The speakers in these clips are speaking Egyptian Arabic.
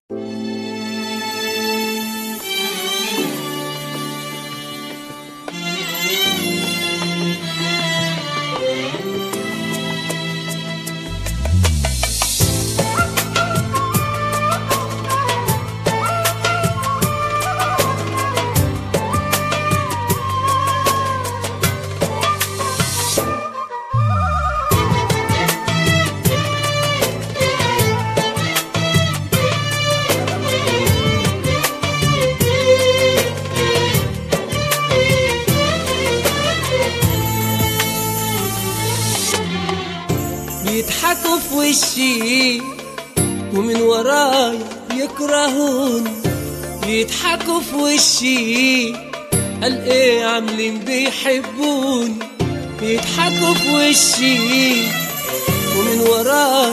بيضحكوا في وشي ومن وراي يكرهون بيضحكوا في وشي قال ايه عاملين بيحبون بيضحكوا في وشي ومن وراي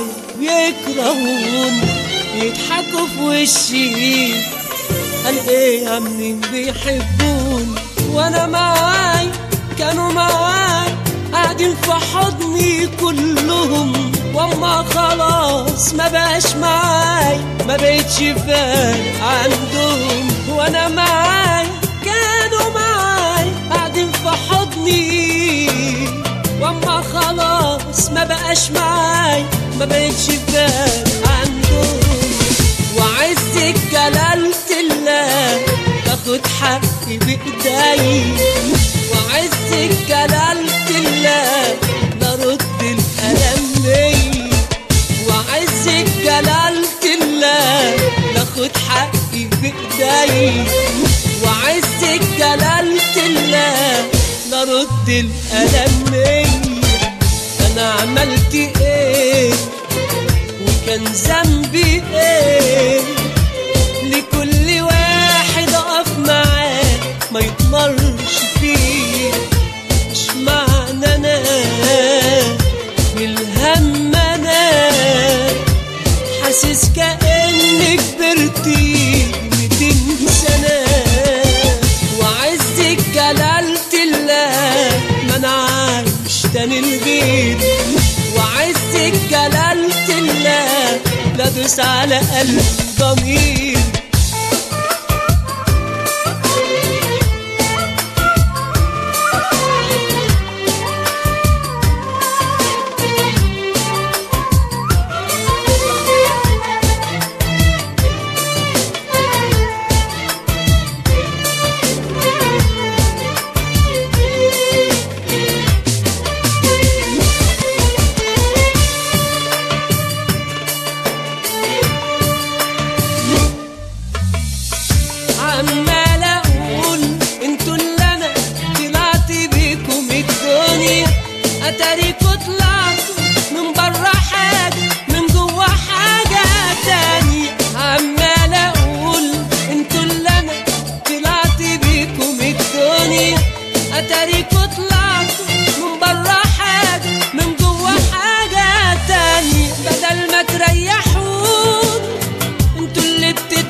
يكرهون بيضحكوا في وشي قال ايه عاملين بيحبون وانا معاي كانوا معاي قاعدين في حضني كلهم واما خلاص ما بقاش معاي ما بقتش فارق عندهم وانا معاي كانوا معاي قاعدين في حضني واما خلاص ما بقاش معاي ما بقتش فارق عندهم وعزك جلالة الله تاخد حقي بايدي وعزك جلالة الله نرد الألم لي وعزك جلالة الله ناخد حقي بايدي وعزك جلالة الله نرد الألم لي أنا عملت إيه وكان ذنبي إيه لكل واحد أقف معاه ما يطمرش فيه مش معنى أنا بالهم أنا حاسس كأني كبرتي ميتين سنة وعزك جلالة الله ما أنا عايش تاني الغير وعزك جلالة الله لا دوس على قلب ضمير عمال اقول انتوا اللي انا طلعت بيكم الدنيا اتاريكوا طلعتوا من بره حاجه من جوه حاجه تانية عمال اقول انتوا اللي انا طلعت بيكم الدنيا اتاريكوا طلعتوا من بره حاجه من جوه حاجه تانية بدل ما تريحون انتوا اللي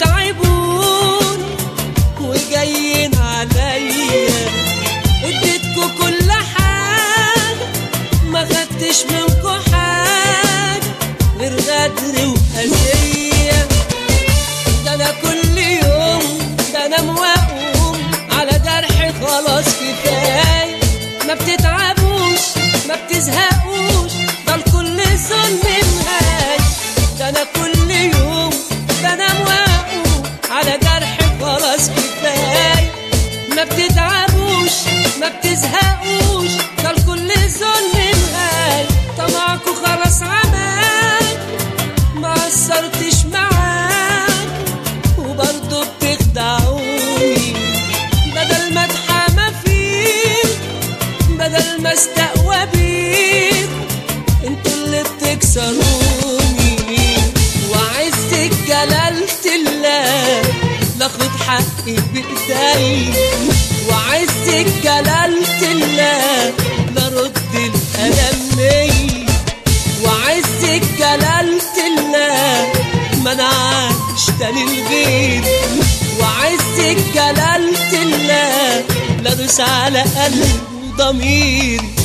بتتعبون وجايين عليا اديتكوا كل حاجة ما خدتش منكوا حاجة غير غدر وأذية ده أنا كل يوم بنام وأقوم على جرحي خلاص كفاية ما بتتعبوش ما بتزهقوش ده الكل ظلم نهاية ده أنا كل يوم بنام وأقوم على جرحي خلاص كفاية ما بتتعبوش ما بتزهقوش ده الكل ظلم نهاية طمعكوا خلاص عمال ما قصرتش معاك وبرضه بتخدعوني بدل ما اتحامى فيك بدل ما استقوى بيك انتوا اللي بتكسروني وعزك جلالة الله ناخد حقي بايدي وعزك جلالة الله نرد الألم لي وعزك جلالة الله ما انا عايش تاني الغير وعزك جلالة الله لا دوس على قلب ضميري